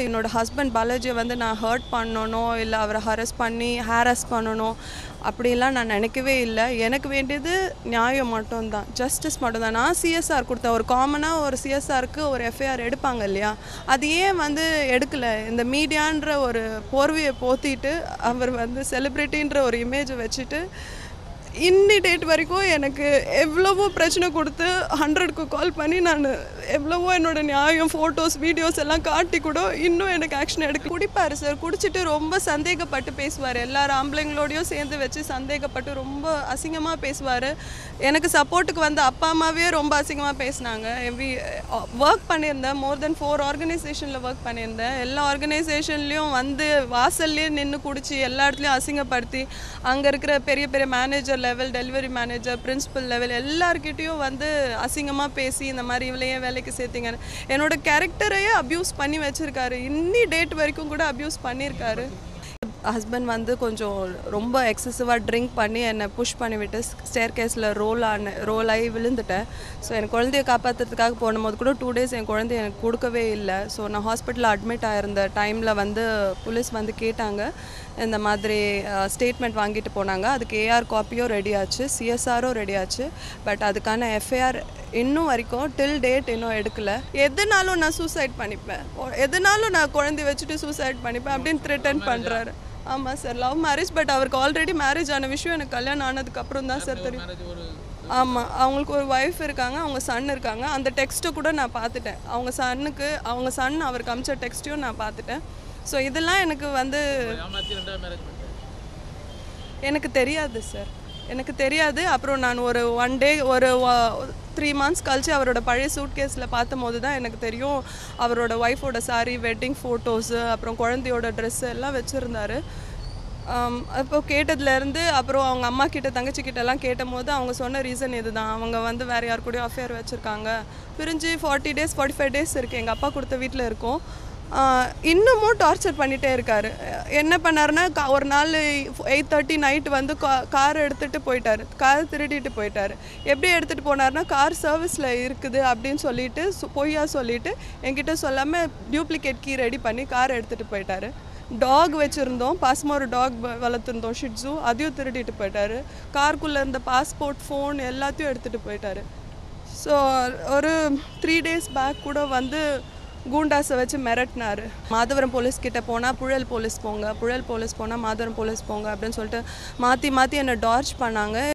என்னோட ஹஸ்பண்ட் பாலாஜியை வந்து நான் ஹர்ட் பண்ணணும் இல்லை அவரை ஹரஸ் பண்ணி ஹாரஸ் பண்ணணும் அப்படிலாம் நான் நினைக்கவே இல்லை எனக்கு வேண்டியது நியாயம் மட்டும்தான் ஜஸ்டிஸ் மட்டும்தான் நான் சிஎஸ்ஆர் கொடுத்தேன் ஒரு காமனாக ஒரு சிஎஸ்ஆருக்கு ஒரு எஃப்ஐஆர் எடுப்பாங்க இல்லையா அது ஏன் வந்து எடுக்கல இந்த மீடியான்ற ஒரு போர்வையை போத்திட்டு அவர் வந்து செலிப்ரிட்டின்ற ஒரு இமேஜை வச்சுட்டு இன்னி டேட் வரைக்கும் எனக்கு எவ்வளவோ பிரச்சனை கொடுத்து ஹண்ட்ரடுக்கு கால் பண்ணி நான் எவ்வளவோ என்னோட நியாயம் ஃபோட்டோஸ் வீடியோஸ் எல்லாம் காட்டி கூட இன்னும் எனக்கு ஆக்ஷன் எடுக்க குடிப்பார் சார் குடிச்சிட்டு ரொம்ப சந்தேகப்பட்டு பேசுவார் எல்லார் ஆம்பளைங்களோடையும் சேர்ந்து வச்சு சந்தேகப்பட்டு ரொம்ப அசிங்கமாக பேசுவார் எனக்கு சப்போர்ட்டுக்கு வந்த அப்பா அம்மாவே ரொம்ப அசிங்கமாக பேசினாங்க எவ்ரி ஒர்க் பண்ணியிருந்தேன் மோர் தென் ஃபோர் ஆர்கனைசேஷனில் ஒர்க் பண்ணியிருந்தேன் எல்லா ஆர்கனைசேஷன்லேயும் வந்து வாசல்லே நின்று குடிச்சு எல்லா இடத்துலையும் அசிங்கப்படுத்தி அங்கே இருக்கிற பெரிய பெரிய manager level delivery manager principal level எல்லார்கிட்டேயும் வந்து அசிங்கமாக பேசி இந்த மாதிரி இவளையே வேலைக்கு சேர்த்தீங்க என்னோட கேரக்டரையே அப்யூஸ் பண்ணி வச்சுருக்காரு இன்னி டேட் வரைக்கும் கூட அப்யூஸ் பண்ணியிருக்காரு ஹஸ்பண்ட் வந்து கொஞ்சம் ரொம்ப எக்ஸசிவாக ட்ரிங்க் பண்ணி என்னை புஷ் பண்ணி விட்டு ஸ்டேர் கேஸில் ரோல் ஆன ரோல் ஆகி விழுந்துட்டேன் ஸோ என் குழந்தைய காப்பாற்றுறதுக்காக போனும்போது கூட டூ டேஸ் என் குழந்தைய எனக்கு கொடுக்கவே இல்லை ஸோ நான் ஹாஸ்பிட்டலில் அட்மிட் ஆயிருந்த டைமில் வந்து போலீஸ் வந்து கேட்டாங்க இந்த மாதிரி ஸ்டேட்மெண்ட் வாங்கிட்டு போனாங்க அதுக்கு ஏஆர் காப்பியும் ரெடி ஆச்சு சிஎஸ்ஆரும் ரெடி ஆச்சு பட் அதுக்கான எஃப்ஐஆர் இன்னும் வரைக்கும் டில் டேட் இன்னும் எடுக்கல எதுனாலும் நான் சூசைட் பண்ணிப்பேன் ஒ- எதுனாலும் நான் குழந்தைய வச்சுட்டு சூசைட் பண்ணிப்பேன் அப்படின்னு த்ரெட்டன் பண்ணுறாரு ஆமாம் சார் லவ் மேரேஜ் பட் அவருக்கு ஆல்ரெடி மேரேஜ் ஆன விஷயம் எனக்கு கல்யாணம் ஆனதுக்கு அப்புறம் தான் சார் தெரியும் ஆமாம் அவங்களுக்கு ஒரு ஒய்ஃப் இருக்காங்க அவங்க சன் இருக்காங்க அந்த டெக்ஸ்ட்டை கூட நான் பார்த்துட்டேன் அவங்க சன்னுக்கு அவங்க சன் அவருக்கு அமிச்ச டெக்ஸ்ட்டையும் நான் பார்த்துட்டேன் ஸோ இதெல்லாம் எனக்கு வந்து எனக்கு தெரியாது சார் எனக்கு தெரியாது அப்புறம் நான் ஒரு ஒன் டே ஒரு த்ரீ மந்த்ஸ் கழிச்சு அவரோட பழைய சூட் கேஸில் பார்த்தபோது தான் எனக்கு தெரியும் அவரோட ஒய்ஃபோட சாரி வெட்டிங் ஃபோட்டோஸு அப்புறம் குழந்தையோட ட்ரெஸ்ஸு எல்லாம் வச்சுருந்தாரு அப்போ கேட்டதுலேருந்து அப்புறம் அவங்க அம்மா கிட்ட தங்கச்சி கிட்ட எல்லாம் கேட்டபோது அவங்க சொன்ன ரீசன் இதுதான் அவங்க வந்து வேறு யார் கூடயும் அஃபேர் வச்சுருக்காங்க பிரிஞ்சு forty days forty five days இருக்குது எங்கள் அப்பா கொடுத்த வீட்டில் இருக்கோம் ஆஹ் இன்னமும் டார்ச்சர் பண்ணிகிட்டே இருக்காரு என்ன பண்ணாருன்னா கா- ஒரு நாள் எயிட் தேர்ட்டி நைட் வந்து கார் எடுத்துகிட்டு போயிட்டாரு கார் திருடிட்டு போயிட்டாரு எப்படி எடுத்துகிட்டு போனாருன்னா கார் சர்வீஸில் இருக்குது அப்படின்னு சொல்லிட்டு சு- பொய்யா சொல்லிட்டு என்கிட்ட சொல்லாமல் டியூப்ளிகேட் கீ ரெடி பண்ணி கார் எடுத்துகிட்டு போயிட்டாரு டாக் வச்சுருந்தோம் பாசமாக ஒரு டாக் வளர்த்துருந்தோம் ஷிட்ஸு அதையும் திருடிட்டு போயிட்டாரு காருக்குள்ளே இருந்த பாஸ்போர்ட் ஃபோன் எல்லாத்தையும் எடுத்துகிட்டு போயிட்டாரு ஸோ ஒரு த்ரீ டேஸ் பேக் கூட வந்து கூண்டாஸை வச்சு மிரட்டினாரு மாதவரம் போலீஸ் கிட்ட போனால் புழல் போலீஸ் போங்க புழல் போலீஸ் போனால் மாதவரம் போலீஸ் போங்க அப்படின்னு சொல்லிட்டு மாற்றி மாற்றி என்னை டார்ச் பண்ணாங்க